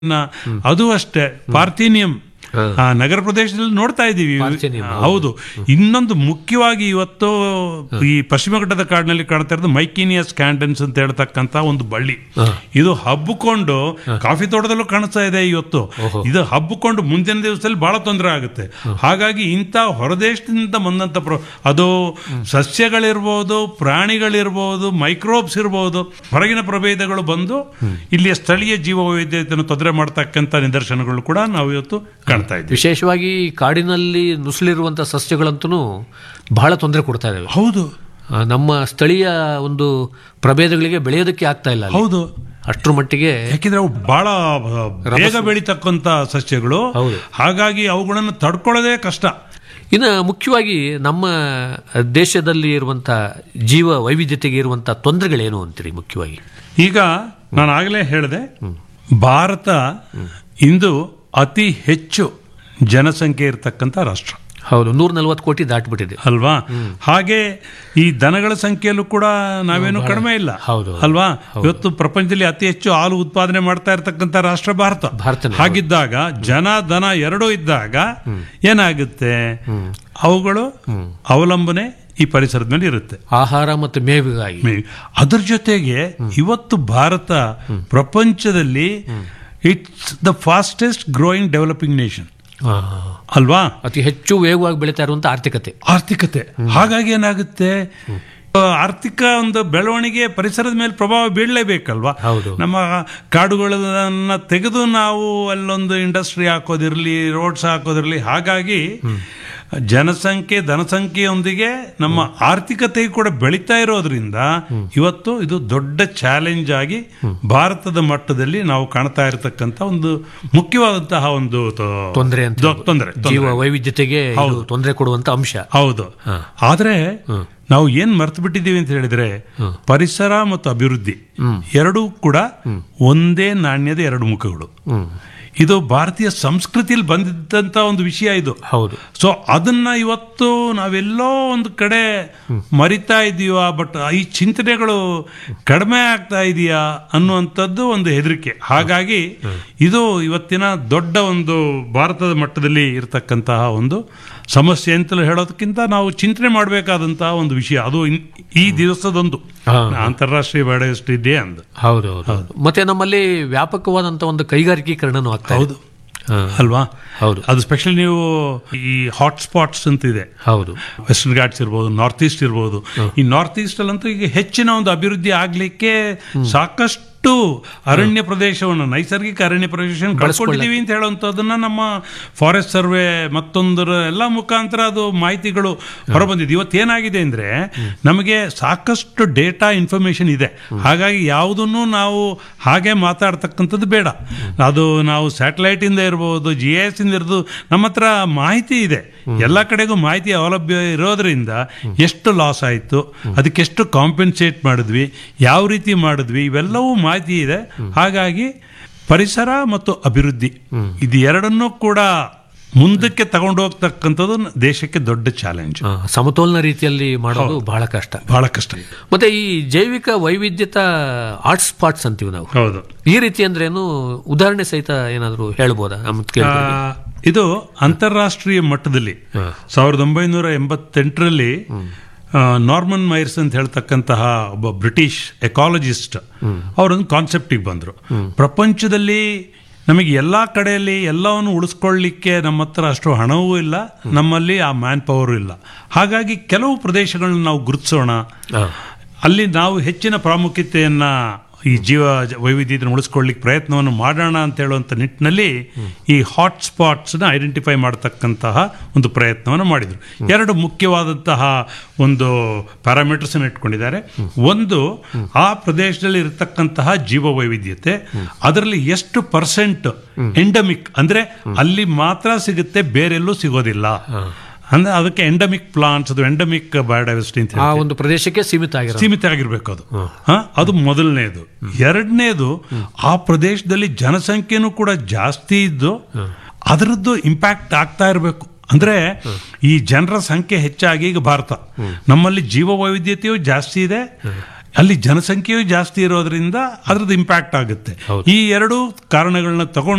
ನ- ಅದು ಅಷ್ಟೇ ಪಾರ್ಥೀನಿಯಂ ಆ, ನಗರ ಪ್ರದೇಶದಲ್ಲಿ ನೋಡ್ತಾ ಇದ್ದೀವಿ ಪಾರ್ಥೇನಿಯಂ, ಹೌದು ಇನ್ನೊಂದು ಮುಖ್ಯವಾಗಿ ಇವತ್ತು ಈ ಪಶ್ಚಿಮ ಘಟ್ಟದ ಕಾಡಿನಲ್ಲಿ ಕಾಣ್ತಾ ಇರೋದು ಮೈಕೀನಿಯಸ್ ಕ್ಯಾಂಡನ್ಸ್ ಅಂತ ಹೇಳ್ತಕ್ಕಂತ ಒಂದು ಬಳ್ಳಿ ಇದು ಹಬ್ಬಿಕೊಂಡು ಕಾಫಿ ತೋಟದಲ್ಲೂ ಕಾಣಿಸ್ತಾ ಇದೆ ಇವತ್ತು ಇದು ಹಬ್ಬಿಕೊಂಡು ಮುಂದಿನ ದಿವಸದಲ್ಲಿ ಬಹಳ ತೊಂದರೆ ಆಗುತ್ತೆ ಹಾಗಾಗಿ ಇಂಥ ಹೊರದೇಶದಿಂದ ಬಂದಂತ ಪ್ರ ಅದು ಸಸ್ಯಗಳಿರ್ಬೋದು ಪ್ರಾಣಿಗಳಿರ್ಬೋದು ಮೈಕ್ರೋಬ್ಸ್ ಇರ್ಬೋದು ಹೊರಗಿನ ಪ್ರಭೇದಗಳು ಬಂದು ಇಲ್ಲಿಯ ಸ್ಥಳೀಯ ಜೀವ ವೈವಿಧ್ಯತೆಯನ್ನು ತೊಂದರೆ ಮಾಡ್ತಕ್ಕಂಥ ನಿದರ್ಶನಗಳು ಕೂಡ ನಾವು ಇವತ್ತು ಕಾಣ್ತಾ ಇದ್ದೀವಿ ವಿಶೇಷವಾಗಿ ಕಾಡಿನಲ್ಲಿ ನುಸುಳಿರುವಂತಹ ಸಸ್ಯಗಳಂತೂ ಬಹಳ ತೊಂದರೆ ಕೊಡ್ತಾ ಇದಾವೆ ಹೌದು ಆ, ನಮ್ಮ ಸ್ಥಳೀಯ ಒಂದು ಪ್ರಭೇದಗಳಿಗೆ ಬೆಳೆಯೋದಕ್ಕೆ ಆಗ್ತಾ ಇಲ್ಲ ಅಲ್ಲಿ. ಹೌದು ಅಷ್ಟ್ರ ಮಟ್ಟಿಗೆ ಯಾಕೆಂದ್ರೆ ಅವು ಬಹಳ ಬೇಗ ಬೆಳೀತಕ್ಕಂಥ ಸಸ್ಯಗಳು ಹೌದು. ಹಾಗಾಗಿ ಅವುಗಳನ್ನು ತಡ್ಕೊಳ್ಳೋದೇ ಕಷ್ಟ ಇನ್ನು ಮುಖ್ಯವಾಗಿ ನಮ್ಮ ದೇಶದಲ್ಲಿ ಇರುವಂತ ಜೀವ ವೈವಿಧ್ಯತೆಗೆ ಇರುವಂತ ತೊಂದರೆಗಳೇನು ಅಂತೀರಿ ಮುಖ್ಯವಾಗಿ ಈಗ ನಾನು ಆಗಲೇ ಹೇಳಿದೆ ಭಾರತ ಇಂದು ಅತಿ ಹೆಚ್ಚು ಜನಸಂಖ್ಯೆ ಇರತಕ್ಕಂಥ ರಾಷ್ಟ್ರ ಹೌದು ನೂರ ನಲ್ವತ್ತು ಕೋಟಿ ದಾಟ್ಬಿಟ್ಟಿದೆ ಅಲ್ವಾ ಹಾಗೆ ಈ ದನಗಳ ಸಂಖ್ಯೆಯಲ್ಲೂ ಕೂಡ ನಾವೇನು ಕಡಿಮೆ ಇಲ್ಲ ಹೌದು. ಅಲ್ವಾ ಇವತ್ತು ಪ್ರಪಂಚದಲ್ಲಿ ಅತಿ ಹೆಚ್ಚು ಹಾಲು ಉತ್ಪಾದನೆ ಮಾಡ್ತಾ ಇರತಕ್ಕಂಥ ರಾಷ್ಟ್ರ ಭಾರತ ಭಾರತನೇ, ಹಾಗಿದ್ದಾಗ ಜನ ದನ ಎರಡೂ ಇದ್ದಾಗ ಏನಾಗುತ್ತೆ ಅವುಗಳು ಅವಲಂಬನೆ ಈ ಪರಿಸರದ ಮೇಲೆ ಇರುತ್ತೆ ಆಹಾರ ಮತ್ತು ಮೇವಿಗಾಗಿ ಮೇ- ಅದ್ರ ಜೊತೆಗೆ ಇವತ್ತು ಭಾರತ ಪ್ರಪಂಚದಲ್ಲಿ it's the fastest growing developing nation ಆ, ಅಲ್ವಾ ಅತಿ ಹೆಚ್ಚು ವೇಗವಾಗಿ ಬೆಳೀತಾ ಇರುವಂತ ಆರ್ಥಿಕತೆ ಆರ್ಥಿಕತೆ ಹಾಗಾಗಿ ಏನಾಗುತ್ತೆ ಆ, ಆರ್ಥಿಕ ಒಂದು ಬೆಳವಣಿಗೆ ಪರಿಸರದ ಮೇಲೆ ಪ್ರಭಾವ ಬೀಳಲೇಬೇಕಲ್ವಾ ಹೌದು. ನಮ್ಮ ಕಾಡುಗಳನ್ನ ತೆಗೆದು ನಾವು ಅಲ್ಲೊಂದು ಇಂಡಸ್ಟ್ರಿ ಹಾಕೋದಿರಲಿ ರೋಡ್ಸ್ ಹಾಕೋದಿರಲಿ ಹಾಗಾಗಿ ಜನಸಂಖ್ಯೆ ಧನಸಂಖ್ಯೆಯೊಂದಿಗೆ ನಮ್ಮ ಆರ್ಥಿಕತೆ ಕೂಡ ಬೆಳೀತಾ ಇರೋದ್ರಿಂದ ಇವತ್ತು ಇದು ದೊಡ್ಡ ಚಾಲೆಂಜ್ ಆಗಿ ಭಾರತದ ಮಟ್ಟದಲ್ಲಿ ನಾವು ಕಾಣ್ತಾ ಇರತಕ್ಕಂತ ಒಂದು ಮುಖ್ಯವಾದಂತಹ ಒಂದು ತ- ತೊಂದರೆ ಅಂತ ದೊ- ತೊಂದರೆ ತೊಂದರೆ. ಜೀವ ವೈವಿಧ್ಯತೆಗೆ ಇದು ತೊಂದರೆ ಕೊಡುವಂತ ಅಂಶ ಹೌದು ಆದ್ರೆ ನಾವು ಏನ್ ಮರ್ತು ಬಿಟ್ಟಿದ್ದೀವಿ ಅಂತ ಹೇಳಿದ್ರೆ ಪರಿಸರ ಮತ್ತು ಅಭಿವೃದ್ಧಿ ಎರಡೂ ಕೂಡ ಒಂದೇ ನಾಣ್ಯದ ಎರಡು ಮುಖಗಳು ಹ್ಮ್ ಇದು ಭಾರತೀಯ ಸಂಸ್ಕೃತಿಯಲ್ಲಿ ಬಂದಿದ್ದಂತ ಒಂದು ವಿಷಯ ಇದು ಹೌದು ಸೊ ಅದನ್ನ ಇವತ್ತು ನಾವೆಲ್ಲೋ ಒಂದು ಕಡೆ ಮರಿತಾ ಇದೀವಾ ಬಟ್ ಈ ಚಿಂತನೆಗಳು ಕಡಿಮೆ ಆಗ್ತಾ ಇದೆಯಾ ಅನ್ನುವಂಥದ್ದು ಒಂದು ಹೆದರಿಕೆ ಹಾಗಾಗಿ ಇದು ಇವತ್ತಿನ ದೊಡ್ಡ ಒಂದು ಭಾರತದ ಮಟ್ಟದಲ್ಲಿ ಇರತಕ್ಕಂತಹ ಒಂದು ಸಮಸ್ಯೆ ಅಂತಲೂ ಹೇಳೋದಕ್ಕಿಂತ ನಾವು ಚಿಂತನೆ ಮಾಡಬೇಕಾದಂತಹ ಒಂದು ವಿಷಯ ಅದು ಇನ್- ಈ ದಿವಸದೊಂದು ಹಾ. ಅಂತಾರಾಷ್ಟ್ರೀಯ ಬಯೋಡೈವರ್ಸಿಟಿ ಡೇ ಅಂದ ಹೌದು ಹೌದು ಮತ್ತೆ ನಮ್ಮಲ್ಲಿ ವ್ಯಾಪಕವಾದಂತ ಒಂದು ಕೈಗಾರಿಕೀಕರಣನೂ ಆಗ್ತಾ ಇದೆ. ಹೌದು ಹಾ, ಅಲ್ವಾ ಹೌದು ಅದು ಸ್ಪೆಷಲಿ ನೀವು ಈ ಹಾಟ್ ಸ್ಪಾಟ್ಸ್ ಅಂತ ಇದೆ ಹೌದು ವೆಸ್ಟರ್ನ್ ಘಾಟ್ಸ್ ಇರ್ಬೋದು ನಾರ್ತ್ ಈಸ್ಟ್ ಇರ್ಬೋದು ಈ ನಾರ್ತ್ ಈಸ್ಟ್ ಅಲ್ಲಂತೂ ಈಗ ಹೆಚ್ಚಿನ ಒಂದು ಅಭಿವೃದ್ಧಿ ಆಗ್ಲಿಕ್ಕೆ ಸಾಕಷ್ಟು ಅರಣ್ಯ ಪ್ರದೇಶವನ್ನು ನೈಸರ್ಗಿಕ ಅರಣ್ಯ ಪ್ರದೇಶವನ್ನು ಕಳ್ಕೊಂಡಿದೀವಿ ಅಂತ ಹೇಳುವಂಥದ್ದನ್ನ ನಮ್ಮ ಫಾರೆಸ್ಟ್ ಸರ್ವೆ ಮತ್ತೊಂದರ ಎಲ್ಲ ಮುಖಾಂತರ ಅದು ಮಾಹಿತಿಗಳು ಹೊರಬಂದಿದೆ ಇವತ್ತೇನಾಗಿದೆ ಅಂದ್ರೆ ನಮಗೆ ಸಾಕಷ್ಟು ಡೇಟಾ ಇನ್ಫಾರ್ಮೇಶನ್ ಇದೆ ಹಾಗಾಗಿ ಯಾವುದನ್ನು ನಾವು ಹಾಗೆ ಮಾತಾಡ್ತಕ್ಕಂಥದ್ದು ಬೇಡ ಅದು ನಾವು ಸ್ಯಾಟಲೈಟ್ ಇಂದ ಇರ್ಬೋದು ಜಿ ಎಸ್ ಇಂದ ಇರ್ಬೋದು ನಮ್ಮ ಹತ್ರ ಮಾಹಿತಿ ಇದೆ ಎಲ್ಲ ಕಡೆಗೂ ಮಾಹಿತಿ ಸೌಲಭ್ಯ ಇರೋದ್ರಿಂದ ಎಷ್ಟು ಲಾಸ್ ಆಯಿತು ಅದಕ್ಕೆಷ್ಟು ಕಾಂಪೆನ್ಸೇಟ್ ಮಾಡಿದ್ವಿ ಯಾವ ರೀತಿ ಮಾಡಿದ್ವಿ ಇವೆಲ್ಲವೂ ಮಾಹಿತಿ ಇದೆ ಹಾಗಾಗಿ ಪರಿಸರ ಮತ್ತು ಅಭಿವೃದ್ಧಿ ಇದು ಎರಡನ್ನೂ ಕೂಡ ಮುಂದಕ್ಕೆ ತಗೊಂಡು ಹೋಗ್ತಕ್ಕಂಥದ್ದು ದೇಶಕ್ಕೆ ದೊಡ್ಡ ಚಾಲೆಂಜ್ ಆ, ಸಮತೋಲನ ರೀತಿಯಲ್ಲಿ ಮಾಡೋದು ಬಹಳ ಕಷ್ಟ ಬಹಳ ಕಷ್ಟ ಮತ್ತೆ ಈ ಜೈವಿಕ ವೈವಿಧ್ಯತಾ ಹಾಟ್ ಸ್ಪಾಟ್ಸ್ ಅಂತೀವಿ ನಾವು ಹೌದು ಈ ರೀತಿ ಅಂದ್ರೇನು ಉದಾಹರಣೆ ಸಹಿತ ಏನಾದರೂ ಹೇಳ್ಬೋದಾ ನಮ್ಗೆ ಆ, ಕೇಳ್ತೀವಿ ಇದು ಅಂತಾರಾಷ್ಟ್ರೀಯ ಮಟ್ಟದಲ್ಲಿ ಸಾವಿರದ ಒಂಬೈನೂರ ಎಂಬತ್ತೆಂಟರಲ್ಲಿ ಆ, ನಾರ್ಮನ್ ಮೈರ್ಸ್ ಅಂತ ಹೇಳ್ತಕ್ಕಂತಹ ಒಬ್ಬ ಬ್ರಿಟಿಷ್ ಎಕಾಲಜಿಸ್ಟ್ ಅವರೊಂದು ಕಾನ್ಸೆಪ್ಟಿಗೆ ಬಂದರು ಪ್ರಪಂಚದಲ್ಲಿ ನಮಗೆ ಎಲ್ಲ ಕಡೆಯಲ್ಲಿ ಎಲ್ಲವನ್ನು ಉಳಿಸ್ಕೊಳ್ಳಿಕ್ಕೆ ನಮ್ಮ ಹತ್ರ ಅಷ್ಟು ಹಣವೂ ಇಲ್ಲ ನಮ್ಮಲ್ಲಿ ಆ ಮ್ಯಾನ್ ಪವರು ಇಲ್ಲ ಹಾಗಾಗಿ ಕೆಲವು ಪ್ರದೇಶಗಳನ್ನ ನಾವು ಗುರುತಿಸೋಣ ಆ, ಅಲ್ಲಿ ನಾವು ಹೆಚ್ಚಿನ ಪ್ರಾಮುಖ್ಯತೆಯನ್ನ ಈ ಜೀವ ಜ- ವೈವಿಧ್ಯತೆಯನ್ನು ಉಳಿಸ್ಕೊಳ್ಳಿಕ್ಕೆ ಪ್ರಯತ್ನವನ್ನು ಮಾಡೋಣ ಅಂತ ಹೇಳುವಂಥ ನಿಟ್ಟಿನಲ್ಲಿ ಈ ಹಾಟ್ ಸ್ಪಾಟ್ಸ್ನ ಐಡೆಂಟಿಫೈ ಮಾಡತಕ್ಕಂತಹ ಒಂದು ಪ್ರಯತ್ನವನ್ನು ಮಾಡಿದರು ಎರಡು ಮುಖ್ಯವಾದಂತಹ ಒಂದು ಪ್ಯಾರಾಮೀಟರ್ಸ್ ಇಟ್ಕೊಂಡಿದ್ದಾರೆ ಒಂದು ಆ ಪ್ರದೇಶದಲ್ಲಿ ಇರತಕ್ಕಂತಹ ಜೀವ ವೈವಿಧ್ಯತೆ ಅದರಲ್ಲಿ ಎಷ್ಟು ಪರ್ಸೆಂಟ್ ಎಂಡಮಿಕ್ ಅಂದ್ರೆ ಅಲ್ಲಿ ಮಾತ್ರ ಸಿಗುತ್ತೆ ಬೇರೆಲ್ಲೂ ಸಿಗೋದಿಲ್ಲ ಅಂದ್ರೆ ಅದಕ್ಕೆ ಎಂಡಮಿಕ್ ಪ್ಲಾಂಟ್ಸ್ ಅದು ಎಂಡಮಿಕ್ ಬಯೋಡೈವರ್ಸಿಟಿ ಅಂತ ಆ ಒಂದು ಪ್ರದೇಶಕ್ಕೆ ಸೀಮಿತ ಆಗಿರೋ ಸೀಮಿತ ಆಗಿರ್ಬೇಕು ಅದು ಹ? ಅದು ಮೊದಲನೇದು ಎರಡನೇದು ಆ ಪ್ರದೇಶದಲ್ಲಿ ಜನಸಂಖ್ಯೆನೂ ಕೂಡ ಜಾಸ್ತಿ ಇದ್ದು ಅದರದ್ದು ಇಂಪ್ಯಾಕ್ಟ್ ಆಗ್ತಾ ಇರಬೇಕು ಅಂದ್ರೆ ಈ ಜನರ ಸಂಖ್ಯೆ ಹೆಚ್ಚಾಗಿ ಈಗ ಭಾರತ ನಮ್ಮಲ್ಲಿ ಜೀವ ವೈವಿಧ್ಯತೆಯು ಜಾಸ್ತಿ ಇದೆ ಅಲ್ಲಿ ಜನಸಂಖ್ಯೆಯು ಜಾಸ್ತಿ ಇರೋದ್ರಿಂದ ಅದ್ರದ್ದು ಇಂಪ್ಯಾಕ್ಟ್ ಆಗುತ್ತೆ ಹೌದು. ಈ ಎರಡು ಕಾರಣಗಳನ್ನ ತಗೊಂಡು